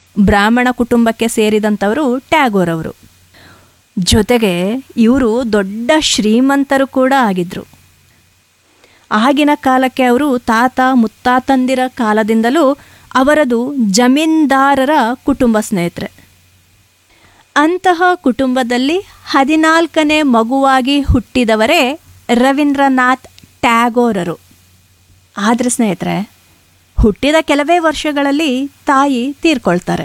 ಬ್ರಾಹ್ಮಣ ಕುಟುಂಬಕ್ಕೆ ಸೇರಿದಂಥವರು ಟ್ಯಾಗೋರ್ ಅವರು ಜೊತೆಗೆ ಇವರು ದೊಡ್ಡ ಶ್ರೀಮಂತರು ಕೂಡ ಆಗಿದ್ರು ಆಗಿನ ಕಾಲಕ್ಕೆ ಅವರು ತಾತ ಮುತ್ತಾತಂದಿರ ಕಾಲದಿಂದಲೂ ಅವರದು ಜಮೀನ್ದಾರರ ಕುಟುಂಬ ಸ್ನೇಹಿತರೆ ಅಂತಹ ಕುಟುಂಬದಲ್ಲಿ ಹದಿನಾಲ್ಕನೇ ಮಗುವಾಗಿ ಹುಟ್ಟಿದವರೇ ರವೀಂದ್ರನಾಥ್ ಟ್ಯಾಗೋರರು ಆದರೆ ಸ್ನೇಹಿತರೆ ಹುಟ್ಟಿದ ಕೆಲವೇ ವರ್ಷಗಳಲ್ಲಿ ತಾಯಿ ತೀರ್ಕೊಳ್ತಾರೆ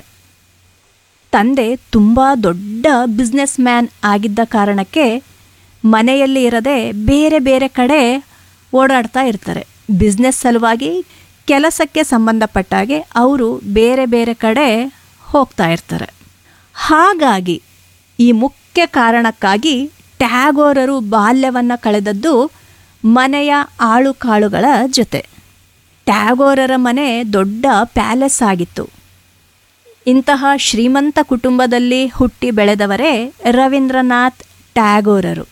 ತಂದೆ ತುಂಬ ದೊಡ್ಡ ಬಿಸ್ನೆಸ್ ಮ್ಯಾನ್ ಆಗಿದ್ದ ಕಾರಣಕ್ಕೆ ಮನೆಯಲ್ಲಿ ಇರದೆ ಬೇರೆ ಬೇರೆ ಕಡೆ ಓಡಾಡ್ತಾ ಇರ್ತಾರೆ ಬಿಸ್ನೆಸ್ ಸಲುವಾಗಿ ಕೆಲಸಕ್ಕೆ ಸಂಬಂಧಪಟ್ಟಾಗೆ ಅವರು ಬೇರೆ ಬೇರೆ ಕಡೆ ಹೋಗ್ತಾ ಇರ್ತಾರೆ ಹಾಗಾಗಿ ಈ ಮುಖ್ಯ ಕಾರಣಕ್ಕಾಗಿ ಟ್ಯಾಗೋರರು ಬಾಲ್ಯವನ್ನು ಕಳೆದದ್ದು ಮನೆಯ ಆಳು ಕಾಳುಗಳ ಜೊತೆ ಟ್ಯಾಗೋರರ ಮನೆ ದೊಡ್ಡ ಪ್ಯಾಲೆಸ್ ಆಗಿತ್ತು ಇಂತಹ ಶ್ರೀಮಂತ ಕುಟುಂಬದಲ್ಲಿ ಹುಟ್ಟಿ ಬೆಳೆದವರೇ ರವೀಂದ್ರನಾಥ್ ಟ್ಯಾಗೋರರು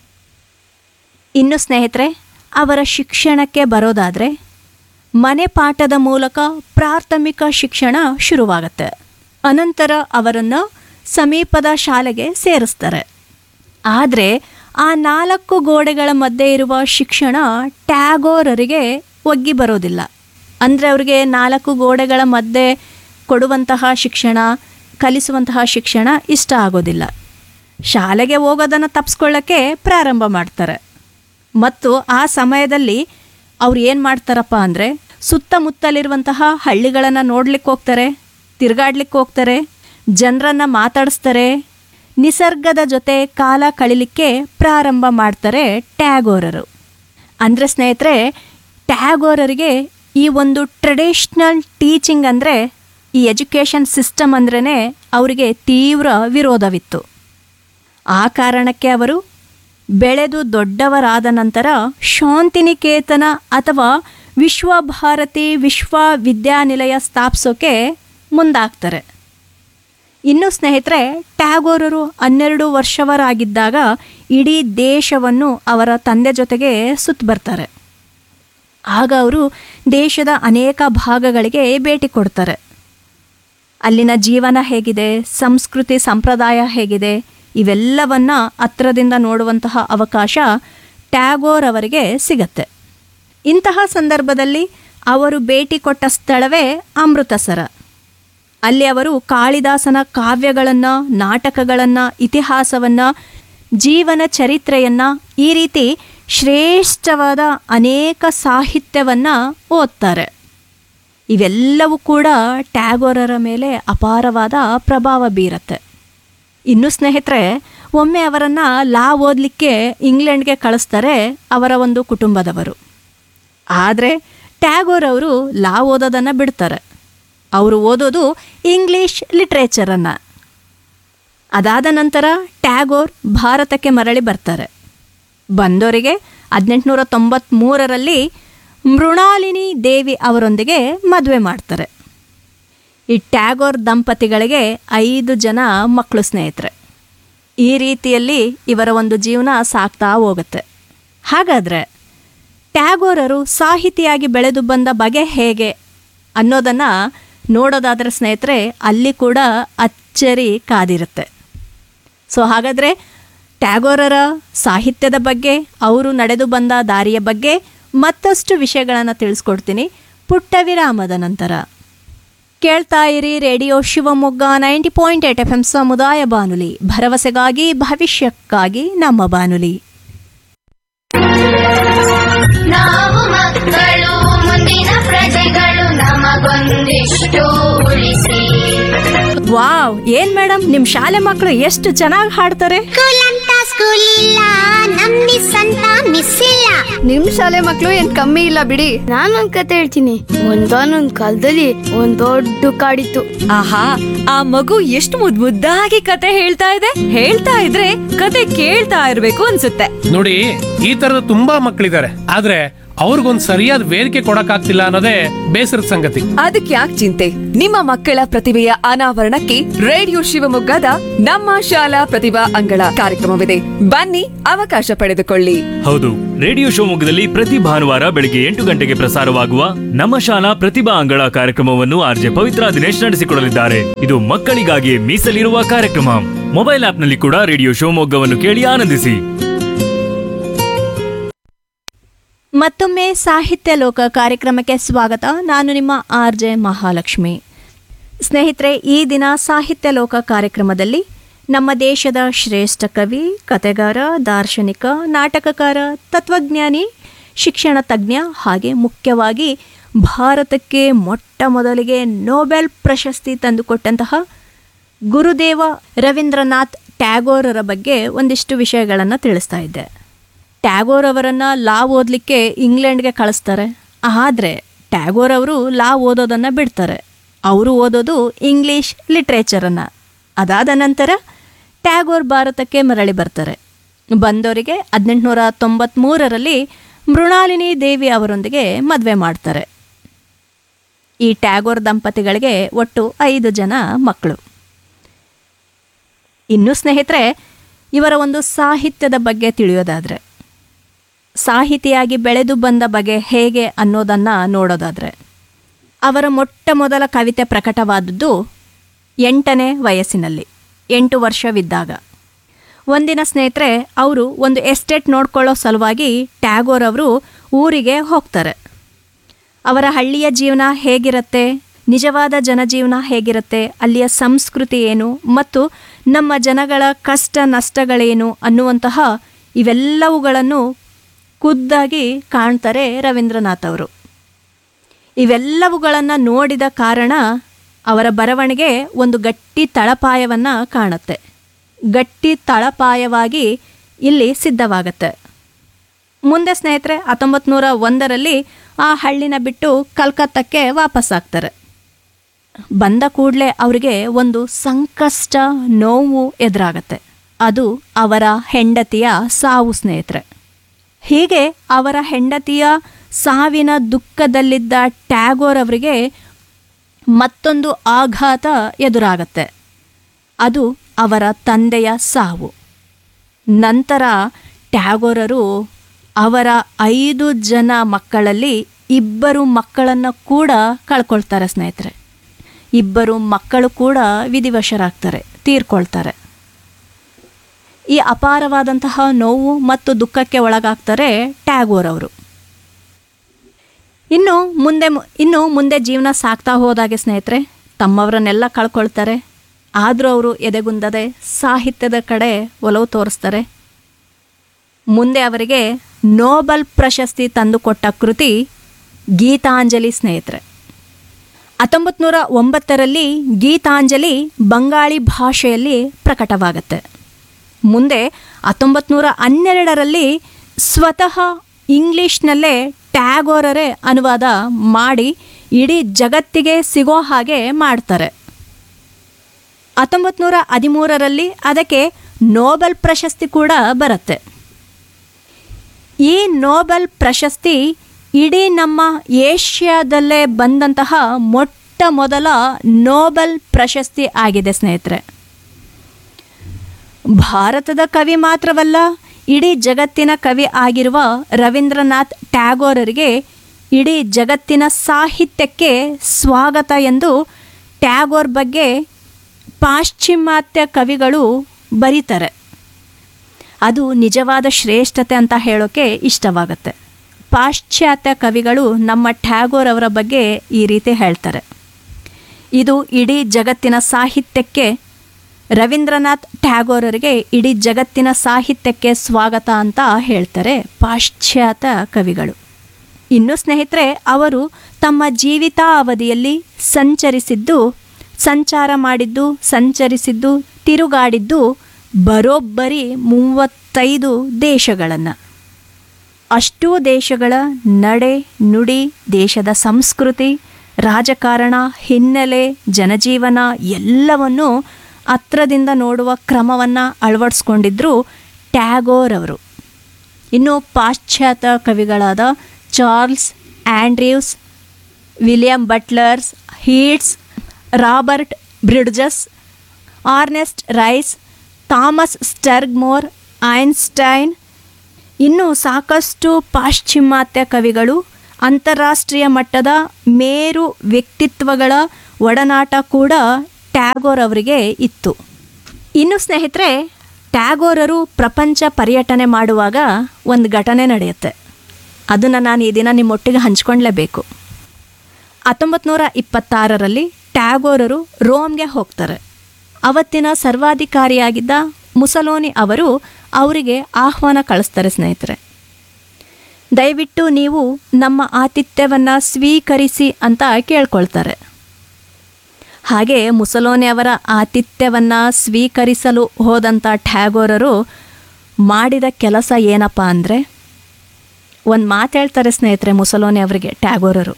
ಇನ್ನು ಸ್ನೇಹಿತರೆ ಅವರ ಶಿಕ್ಷಣಕ್ಕೆ ಬರೋದಾದರೆ ಮನೆ ಪಾಠದ ಮೂಲಕ ಪ್ರಾಥಮಿಕ ಶಿಕ್ಷಣ ಶುರುವಾಗುತ್ತೆ ಅನಂತರ ಅವರನ್ನು ಸಮೀಪದ ಶಾಲೆಗೆ ಸೇರಿಸ್ತಾರೆ ಆದರೆ ಆ ನಾಲ್ಕು ಗೋಡೆಗಳ ಮಧ್ಯೆ ಇರುವ ಶಿಕ್ಷಣ ಟ್ಯಾಗೋರರಿಗೆ ಒಗ್ಗಿ ಬರೋದಿಲ್ಲ ಅಂದರೆ ಅವರಿಗೆ ನಾಲ್ಕು ಗೋಡೆಗಳ ಮಧ್ಯೆ ಕೊಡುವಂತಹ ಶಿಕ್ಷಣ ಕಲಿಸುವಂತಹ ಶಿಕ್ಷಣ ಇಷ್ಟ ಆಗೋದಿಲ್ಲ ಶಾಲೆಗೆ ಹೋಗೋದನ್ನು ತಪ್ಪಿಸ್ಕೊಳ್ಳೋಕ್ಕೆ ಪ್ರಾರಂಭ ಮಾಡ್ತಾರೆ ಮತ್ತು ಆ ಸಮಯದಲ್ಲಿ ಅವ್ರು ಏನು ಮಾಡ್ತಾರಪ್ಪ ಅಂದರೆ ಸುತ್ತಮುತ್ತಲಿರುವಂತಹ ಹಳ್ಳಿಗಳನ್ನು ನೋಡ್ಲಿಕ್ಕೆ ಹೋಗ್ತಾರೆ ತಿರುಗಾಡ್ಲಿಕ್ಕೆ ಹೋಗ್ತಾರೆ ಜನರನ್ನು ಮಾತಾಡಿಸ್ತಾರೆ ನಿಸರ್ಗದ ಜೊತೆ ಕಾಲ ಕಳಿಲಿಕ್ಕೆ ಪ್ರಾರಂಭ ಮಾಡ್ತಾರೆ ಟ್ಯಾಗೋರರು ಅಂದರೆ ಸ್ನೇಹಿತರೆ ಟ್ಯಾಗೋರರಿಗೆ ಈ ಒಂದು ಟ್ರೆಡಿಷ್ನಲ್ ಟೀಚಿಂಗ್ ಅಂದರೆ ಈ ಎಜುಕೇಷನ್ ಸಿಸ್ಟಮ್ ಅಂದ್ರೇ ಅವರಿಗೆ ತೀವ್ರ ವಿರೋಧವಿತ್ತು ಆ ಕಾರಣಕ್ಕೆ ಅವರು ಬೆಳೆದು ದೊಡ್ಡವರಾದ ನಂತರ ಶಾಂತಿನಿಕೇತನ ಅಥವಾ ವಿಶ್ವಭಾರತಿ ವಿಶ್ವವಿದ್ಯಾನಿಲಯ ಸ್ಥಾಪಿಸೋಕೆ ಮುಂದಾಗ್ತಾರೆ ಇನ್ನು ಸ್ನೇಹಿತರೆ ಟ್ಯಾಗೋರರು ಹನ್ನೆರಡು ವರ್ಷವರಾಗಿದ್ದಾಗ ಇಡೀ ದೇಶವನ್ನು ಅವರ ತಂದೆ ಜೊತೆಗೆ ಸುತ್ತ ಬರ್ತಾರೆ ಆಗ ಅವರು ದೇಶದ ಅನೇಕ ಭಾಗಗಳಿಗೆ ಭೇಟಿ ಕೊಡ್ತಾರೆ ಅಲ್ಲಿನ ಜೀವನ ಹೇಗಿದೆ ಸಂಸ್ಕೃತಿ ಸಂಪ್ರದಾಯ ಹೇಗಿದೆ ಇವೆಲ್ಲವನ್ನ ಹತ್ರದಿಂದ ನೋಡುವಂತಹ ಅವಕಾಶ ಟ್ಯಾಗೋರ್ ಅವರಿಗೆ ಸಿಗತ್ತೆ ಇಂತಹ ಸಂದರ್ಭದಲ್ಲಿ ಅವರು ಭೇಟಿ ಕೊಟ್ಟ ಸ್ಥಳವೇ ಅಮೃತಸರ ಅಲ್ಲಿ ಅವರು ಕಾಳಿದಾಸನ ಕಾವ್ಯಗಳನ್ನು ನಾಟಕಗಳನ್ನು ಇತಿಹಾಸವನ್ನು ಜೀವನ ಚರಿತ್ರೆಯನ್ನು ಈ ರೀತಿ ಶ್ರೇಷ್ಠವಾದ ಅನೇಕ ಸಾಹಿತ್ಯವನ್ನು ಓದ್ತಾರೆ ಇವೆಲ್ಲವೂ ಕೂಡ ಟ್ಯಾಗೋರರ ಮೇಲೆ ಅಪಾರವಾದ ಪ್ರಭಾವ ಬೀರತ್ತೆ ಇನ್ನು ಸ್ನೇಹಿತರೆ ಒಮ್ಮೆ ಅವರನ್ನು ಲಾ ಓದಲಿಕ್ಕೆ ಇಂಗ್ಲೆಂಡ್ಗೆ ಕಳಿಸ್ತಾರೆ ಅವರ ಒಂದು ಕುಟುಂಬದವರು ಆದರೆ ಟ್ಯಾಗೋರ್ ಅವರು ಲಾ ಓದೋದನ್ನು ಬಿಡ್ತಾರೆ ಅವರು ಓದೋದು ಇಂಗ್ಲೀಷ್ ಲಿಟ್ರೇಚರನ್ನು ಅದಾದ ನಂತರ ಟ್ಯಾಗೋರ್ ಭಾರತಕ್ಕೆ ಮರಳಿ ಬರ್ತಾರೆ ಬಂದವರಿಗೆ ಹದಿನೆಂಟುನೂರ ತೊಂಬತ್ತ್ಮೂರರಲ್ಲಿ ಮೃಣಾಲಿನಿ ದೇವಿ ಅವರೊಂದಿಗೆ ಮದುವೆ ಮಾಡ್ತಾರೆ ಈ ಟ್ಯಾಗೋರ್ ದಂಪತಿಗಳಿಗೆ ಐದು ಜನ ಮಕ್ಕಳು ಸ್ನೇಹಿತರೆ ಈ ರೀತಿಯಲ್ಲಿ ಇವರ ಒಂದು ಜೀವನ ಸಾಗ್ತಾ ಹೋಗುತ್ತೆ ಹಾಗಾದರೆ ಟ್ಯಾಗೋರರು ಸಾಹಿತಿಯಾಗಿ ಬೆಳೆದು ಬಂದ ಬಗೆ ಹೇಗೆ ಅನ್ನೋದನ್ನು ನೋಡೋದಾದರೆ ಸ್ನೇಹಿತರೆ ಅಲ್ಲಿ ಕೂಡ ಅಚ್ಚರಿ ಕಾದಿರುತ್ತೆ ಸೊ ಹಾಗಾದರೆ ಟ್ಯಾಗೋರರ ಸಾಹಿತ್ಯದ ಬಗ್ಗೆ ಅವರು ನಡೆದು ಬಂದ ದಾರಿಯ ಬಗ್ಗೆ ಮತ್ತಷ್ಟು ವಿಷಯಗಳನ್ನು ತಿಳಿಸ್ಕೊಡ್ತೀನಿ ಪುಟ್ಟ ವಿರಾಮದ ನಂತರ ಕೇಳ್ತಾ ಇರಿ radio Shivamogga ninety point eight F M ಸಮುದಾಯ ಬಾನುಲಿ ಭರವಸೆಗಾಗಿ ಭವಿಷ್ಯಕ್ಕಾಗಿ ನಮ್ಮ ಬಾನುಲಿ ನಾವು ಮಕ್ಕಳು ಮುಂದಿನ ಪ್ರಜೆಗಳು ನಮಗೊಂದಿಷ್ಟು ಉಳಿಸಿ ವಾವ್ ಏನ್ ಮೇಡಮ್ ನಿಮ್ ಶಾಲೆ ಮಕ್ಕಳು ಎಷ್ಟು ಚೆನ್ನಾಗಿ ಹಾಡ್ತಾರೆ ಸ್ಕೂಲ್ ಅಂತ ಸ್ಕೂಲ್ ಇಲ್ಲ ನಮ್ ಮಿಸ್ ಅಂತ ಮಿಸ್ ಇಲ್ಲ ನಿಮ್ ಶಾಲೆ ಮಕ್ಳು ಏನ್ ಕಮ್ಮಿ ಇಲ್ಲ ಬಿಡಿ ನಾನೊಂದ್ ಕತೆ ಹೇಳ್ತೀನಿ ಒಂದಾನೊಂದ್ ಕಾಲದಲ್ಲಿ ಒಂದ್ ದೊಡ್ಡ ಕಾಡಿತ್ತು ಆಹಾ ಆ ಮಗು ಎಷ್ಟು ಮುದ್ ಮುದ್ದಾಗಿ ಕತೆ ಹೇಳ್ತಾ ಇದೆ ಹೇಳ್ತಾ ಇದ್ರೆ ಕತೆ ಕೇಳ್ತಾ ಇರ್ಬೇಕು ಅನ್ಸುತ್ತೆ ನೋಡಿ ಈ ತರದ ತುಂಬಾ ಮಕ್ಕಳಿದ್ದಾರೆ ಆದ್ರೆ ಅವ್ರಿಗೊಂದ್ ಸರಿಯಾದ ವೇದಿಕೆ ಕೊಡಕ್ಕಾಗ್ತಿಲ್ಲ ಅನ್ನೋದೇ ಬೇಸರದ ಸಂಗತಿ ಅದಕ್ಕೆ ಯಾಕೆ ಚಿಂತೆ ನಿಮ್ಮ ಮಕ್ಕಳ ಪ್ರತಿಭೆಯ ಅನಾವರಣಕ್ಕೆ ರೇಡಿಯೋ ಶಿವಮೊಗ್ಗದ ನಮ್ಮ ಶಾಲಾ ಪ್ರತಿಭಾ ಅಂಗಳ ಕಾರ್ಯಕ್ರಮವಿದೆ ಬನ್ನಿ ಅವಕಾಶ ಪಡೆದುಕೊಳ್ಳಿ ಹೌದು ರೇಡಿಯೋ ಶಿವಮೊಗ್ಗದಲ್ಲಿ ಪ್ರತಿ ಭಾನುವಾರ ಬೆಳಿಗ್ಗೆ ಎಂಟು ಗಂಟೆಗೆ ಪ್ರಸಾರವಾಗುವ ನಮ್ಮ ಶಾಲಾ ಪ್ರತಿಭಾ ಅಂಗಳ ಕಾರ್ಯಕ್ರಮವನ್ನು ಆರ್ಜೆ ಪವಿತ್ರ ದಿನೇಶ್ ನಡೆಸಿಕೊಡಲಿದ್ದಾರೆ ಇದು ಮಕ್ಕಳಿಗಾಗಿ ಮೀಸಲಿರುವ ಕಾರ್ಯಕ್ರಮ ಮೊಬೈಲ್ ಆಪ್ನಲ್ಲಿ ಕೂಡ ರೇಡಿಯೋ ಶಿವಮೊಗ್ಗವನ್ನು ಕೇಳಿ ಆನಂದಿಸಿ ಮತ್ತೊಮ್ಮೆ ಸಾಹಿತ್ಯ ಲೋಕ ಕಾರ್ಯಕ್ರಮಕ್ಕೆ ಸ್ವಾಗತ ನಾನು ನಿಮ್ಮ ಆರ್ ಜೆ ಮಹಾಲಕ್ಷ್ಮಿ ಸ್ನೇಹಿತರೆ ಈ ದಿನ ಸಾಹಿತ್ಯ ಲೋಕ ಕಾರ್ಯಕ್ರಮದಲ್ಲಿ ನಮ್ಮ ದೇಶದ ಶ್ರೇಷ್ಠ ಕವಿ ಕತೆಗಾರ ದಾರ್ಶನಿಕ ನಾಟಕಕಾರ ತತ್ವಜ್ಞಾನಿ ಶಿಕ್ಷಣ ತಜ್ಞ ಹಾಗೆ ಮುಖ್ಯವಾಗಿ ಭಾರತಕ್ಕೆ ಮೊಟ್ಟ ಮೊದಲಿಗೆ ನೊಬೆಲ್ ಪ್ರಶಸ್ತಿ ತಂದುಕೊಟ್ಟಂತಹ ಗುರುದೇವ ರವೀಂದ್ರನಾಥ್ ಟ್ಯಾಗೋರರ ಬಗ್ಗೆ ಒಂದಿಷ್ಟು ವಿಷಯಗಳನ್ನು ತಿಳಿಸ್ತಾ ಇದ್ದೆ ಟ್ಯಾಗೋರ್ ಅವರನ್ನು ಲಾ ಓದಲಿಕ್ಕೆ ಇಂಗ್ಲೆಂಡ್ಗೆ ಕಳಿಸ್ತಾರೆ ಆದರೆ ಟ್ಯಾಗೋರ್ ಅವರು ಲಾ ಓದೋದನ್ನು ಬಿಡ್ತಾರೆ ಅವರು ಓದೋದು ಇಂಗ್ಲೀಷ್ ಲಿಟ್ರೇಚರನ್ನು ಅದಾದ ನಂತರ ಟ್ಯಾಗೋರ್ ಭಾರತಕ್ಕೆ ಮರಳಿ ಬರ್ತಾರೆ ಬಂದವರಿಗೆ ಹದಿನೆಂಟುನೂರ ತೊಂಬತ್ತ್ಮೂರರಲ್ಲಿ ಮೃಣಾಲಿನಿ ದೇವಿ ಅವರೊಂದಿಗೆ ಮದುವೆ ಮಾಡ್ತಾರೆ ಈ ಟ್ಯಾಗೋರ್ ದಂಪತಿಗಳಿಗೆ ಒಟ್ಟು ಐದು ಜನ ಮಕ್ಕಳು ಇನ್ನು ಸ್ನೇಹಿತರೆ ಇವರ ಒಂದು ಸಾಹಿತ್ಯದ ಬಗ್ಗೆ ತಿಳಿಯೋದಾದರೆ ಸಾಹಿತಿಯಾಗಿ ಬೆಳೆದು ಬಂದ ಬಗೆ ಹೇಗೆ ಅನ್ನೋದನ್ನು ನೋಡೋದಾದರೆ ಅವರ ಮೊಟ್ಟ ಮೊದಲ ಕವಿತೆ ಪ್ರಕಟವಾದದ್ದು ಎಂಟನೇ ವಯಸ್ಸಿನಲ್ಲಿ ಎಂಟು ವರ್ಷವಿದ್ದಾಗ ಒಂದಿನ ಸ್ನೇಹಿತರೆ ಅವರು ಒಂದು ಎಸ್ಟೇಟ್ ನೋಡ್ಕೊಳ್ಳೋ ಸಲುವಾಗಿ ಟ್ಯಾಗೋರ್ ಅವರು ಊರಿಗೆ ಹೋಗ್ತಾರೆ ಅವರ ಹಳ್ಳಿಯ ಜೀವನ ಹೇಗಿರುತ್ತೆ ನಿಜವಾದ ಜನಜೀವನ ಹೇಗಿರುತ್ತೆ ಅಲ್ಲಿಯ ಸಂಸ್ಕೃತಿ ಏನು ಮತ್ತು ನಮ್ಮ ಜನಗಳ ಕಷ್ಟ ನಷ್ಟಗಳೇನು ಅನ್ನುವಂತಹ ಇವೆಲ್ಲವುಗಳನ್ನು ಖುದ್ದಾಗಿ ಕಾಣ್ತಾರೆ ರವೀಂದ್ರನಾಥ್ ಅವರು ಇವೆಲ್ಲವುಗಳನ್ನು ನೋಡಿದ ಕಾರಣ ಅವರ ಬರವಣಿಗೆ ಒಂದು ಗಟ್ಟಿ ತಳಪಾಯವನ್ನು ಕಾಣುತ್ತೆ ಗಟ್ಟಿ ತಳಪಾಯವಾಗಿ ಇಲ್ಲಿ ಸಿದ್ಧವಾಗತ್ತೆ ಮುಂದೆ ಸ್ನೇಹಿತರೆ ಹತ್ತೊಂಬತ್ತು ನೂರ ಒಂದರಲ್ಲಿ ಆ ಹಳ್ಳಿನ ಬಿಟ್ಟು ಕಲ್ಕತ್ತಕ್ಕೆ ವಾಪಸ್ಸಾಗ್ತಾರೆ ಬಂದ ಕೂಡಲೇ ಅವರಿಗೆ ಒಂದು ಸಂಕಷ್ಟ ನೋವು ಎದುರಾಗತ್ತೆ ಅದು ಅವರ ಹೆಂಡತಿಯ ಸಾವು ಸ್ನೇಹಿತರೆ ಹೀಗೆ ಅವರ ಹೆಂಡತಿಯ ಸಾವಿನ ದುಃಖದಲ್ಲಿದ್ದ ಟ್ಯಾಗೋರ್ ಅವರಿಗೆ ಮತ್ತೊಂದು ಆಘಾತ ಎದುರಾಗತ್ತೆ ಅದು ಅವರ ತಂದೆಯ ಸಾವು ನಂತರ ಟ್ಯಾಗೋರರು ಅವರ ಐದು ಜನ ಮಕ್ಕಳಲ್ಲಿ ಇಬ್ಬರು ಮಕ್ಕಳನ್ನು ಕೂಡ ಕಳ್ಕೊಳ್ತಾರೆ ಸ್ನೇಹಿತರೆ ಇಬ್ಬರು ಮಕ್ಕಳು ಕೂಡ ವಿಧಿವಶರಾಗ್ತಾರೆ ತೀರ್ಕೊಳ್ತಾರೆ ಈ ಅಪಾರವಾದಂತಹ ನೋವು ಮತ್ತು ದುಃಖಕ್ಕೆ ಒಳಗಾಗ್ತಾರೆ ಟ್ಯಾಗೋರ್ ಅವರು ಇನ್ನು ಮುಂದೆ ಮು- ಇನ್ನು ಮುಂದೆ ಜೀವನ ಸಾಕ್ತಾ ಹೋದಾಗೆ ಸ್ನೇಹಿತರೆ ತಮ್ಮವರನ್ನೆಲ್ಲ ಕಳ್ಕೊಳ್ತಾರೆ ಆದರೂ ಅವರು ಎದೆಗುಂದದೆ ಸಾಹಿತ್ಯದ ಕಡೆ ಒಲವು ತೋರಿಸ್ತಾರೆ ಮುಂದೆ ಅವರಿಗೆ ನೋಬಲ್ ಪ್ರಶಸ್ತಿ ತಂದುಕೊಟ್ಟ ಕೃತಿ ಗೀತಾಂಜಲಿ ಸ್ನೇಹಿತರೆ ಹತ್ತೊಂಬತ್ತು ನೂರ ಒಂಬತ್ತರಲ್ಲಿ ಗೀತಾಂಜಲಿ ಬಂಗಾಳಿ ಭಾಷೆಯಲ್ಲಿ ಪ್ರಕಟವಾಗುತ್ತೆ ಮುಂದೆ ಹತ್ತೊಂಬತ್ತು ನೂರ ಹನ್ನೆರಡರಲ್ಲಿ ಸ್ವತಃ ಇಂಗ್ಲೀಷ್ನಲ್ಲೇ ಟ್ಯಾಗೋರರೇ ಅನುವಾದ ಮಾಡಿ ಇಡೀ ಜಗತ್ತಿಗೆ ಸಿಗೋ ಹಾಗೆ ಮಾಡ್ತಾರೆ ಹತ್ತೊಂಬತ್ತು ನೂರ ಹದಿಮೂರರಲ್ಲಿ ಅದಕ್ಕೆ ನೋಬೆಲ್ ಪ್ರಶಸ್ತಿ ಕೂಡ ಬರುತ್ತೆ ಈ ನೋಬೆಲ್ ಪ್ರಶಸ್ತಿ ಇಡೀ ನಮ್ಮ ಏಷ್ಯಾದಲ್ಲೇ ಬಂದಂತಹ ಮೊಟ್ಟ ಮೊದಲ ನೋಬೆಲ್ ಪ್ರಶಸ್ತಿ ಆಗಿದೆ ಸ್ನೇಹಿತರೆ ಭಾರತದ ಕವಿ ಮಾತ್ರವಲ್ಲ ಇಡೀ ಜಗತ್ತಿನ ಕವಿ ಆಗಿರುವ ರವೀಂದ್ರನಾಥ್ ಟ್ಯಾಗೋರರಿಗೆ ಇಡೀ ಜಗತ್ತಿನ ಸಾಹಿತ್ಯಕ್ಕೆ ಸ್ವಾಗತ ಎಂದು ಟ್ಯಾಗೋರ್ ಬಗ್ಗೆ ಪಾಶ್ಚಿಮಾತ್ಯ ಕವಿಗಳು ಬರೀತಾರೆ ಅದು ನಿಜವಾದ ಶ್ರೇಷ್ಠತೆ ಅಂತ ಹೇಳೋಕ್ಕೆ ಇಷ್ಟವಾಗುತ್ತೆ ಪಾಶ್ಚಾತ್ಯ ಕವಿಗಳು ನಮ್ಮ ಟ್ಯಾಗೋರ್ ಅವರ ಬಗ್ಗೆ ಈ ರೀತಿ ಹೇಳ್ತಾರೆ ಇದು ಇಡೀ ಜಗತ್ತಿನ ಸಾಹಿತ್ಯಕ್ಕೆ ರವೀಂದ್ರನಾಥ್ ಟ್ಯಾಗೋರರಿಗೆ ಇಡೀ ಜಗತ್ತಿನ ಸಾಹಿತ್ಯಕ್ಕೆ ಸ್ವಾಗತ ಅಂತ ಹೇಳ್ತಾರೆ ಪಾಶ್ಚಾತ್ಯ ಕವಿಗಳು ಇನ್ನು ಸ್ನೇಹಿತರೆ ಅವರು ತಮ್ಮ ಜೀವಿತಾವಧಿಯಲ್ಲಿ ಸಂಚರಿಸಿದ್ದು ಸಂಚಾರ ಮಾಡಿದ್ದು ಸಂಚರಿಸಿದ್ದು ತಿರುಗಾಡಿದ್ದು ಬರೋಬ್ಬರಿ ಮೂವತ್ತೈದು ದೇಶಗಳನ್ನು ಅಷ್ಟೂ ದೇಶಗಳ ನಡೆ ನುಡಿ ದೇಶದ ಸಂಸ್ಕೃತಿ ರಾಜಕಾರಣ ಹಿನ್ನೆಲೆ ಜನಜೀವನ ಎಲ್ಲವನ್ನೂ ಹತ್ರದಿಂದ ನೋಡುವ ಕ್ರಮವನ್ನು ಅಳವಡಿಸ್ಕೊಂಡಿದ್ರು ಟ್ಯಾಗೋರ್ ಅವರು ಇನ್ನು ಪಾಶ್ಚಾತ್ಯ ಕವಿಗಳಾದ Charles Andrews William Butlers Yeats Robert Bridges Ernest Rhys Thomas Sturge Moore Einstein ಇನ್ನೂ ಸಾಕಷ್ಟು ಪಾಶ್ಚಿಮಾತ್ಯ ಕವಿಗಳು ಅಂತಾರಾಷ್ಟ್ರೀಯ ಮಟ್ಟದ ಮೇರು ವ್ಯಕ್ತಿತ್ವಗಳ ಒಡನಾಟ ಕೂಡ ಟ್ಯಾಗೋರ್ ಅವರಿಗೆ ಇತ್ತು ಇನ್ನು ಸ್ನೇಹಿತರೆ ಟ್ಯಾಗೋರರು ಪ್ರಪಂಚ ಪರ್ಯಟನೆ ಮಾಡುವಾಗ ಒಂದು ಘಟನೆ ನಡೆಯುತ್ತೆ ಅದನ್ನು ನಾನು ಈ ದಿನ ನಿಮ್ಮೊಟ್ಟಿಗೆ ಹಂಚ್ಕೊಳ್ಲೇಬೇಕು ಹತ್ತೊಂಬತ್ತು ನೂರ ಇಪ್ಪತ್ತಾರರಲ್ಲಿ ಟ್ಯಾಗೋರರು ರೋಮ್ಗೆ ಹೋಗ್ತಾರೆ ಅವತ್ತಿನ ಸರ್ವಾಧಿಕಾರಿಯಾಗಿದ್ದ ಮುಸಲೋನಿ ಅವರು ಅವರಿಗೆ ಆಹ್ವಾನ ಕಳಿಸ್ತಾರೆ ಸ್ನೇಹಿತರೆ ದಯವಿಟ್ಟು ನೀವು ನಮ್ಮ ಆತಿಥ್ಯವನ್ನು ಸ್ವೀಕರಿಸಿ ಅಂತ ಕೇಳ್ಕೊಳ್ತಾರೆ ಹಾಗೆ ಮುಸಲೋನಿ ಅವರ ಆತಿಥ್ಯವನ್ನು ಸ್ವೀಕರಿಸಲು ಹೋದಂಥ ಟ್ಯಾಗೋರರು ಮಾಡಿದ ಕೆಲಸ ಏನಪ್ಪ ಅಂದರೆ ಒಂದು ಮಾತು ಹೇಳ್ತಾರೆ ಸ್ನೇಹಿತರೆ ಮುಸಲೋನಿ ಅವರಿಗೆ ಟ್ಯಾಗೋರರು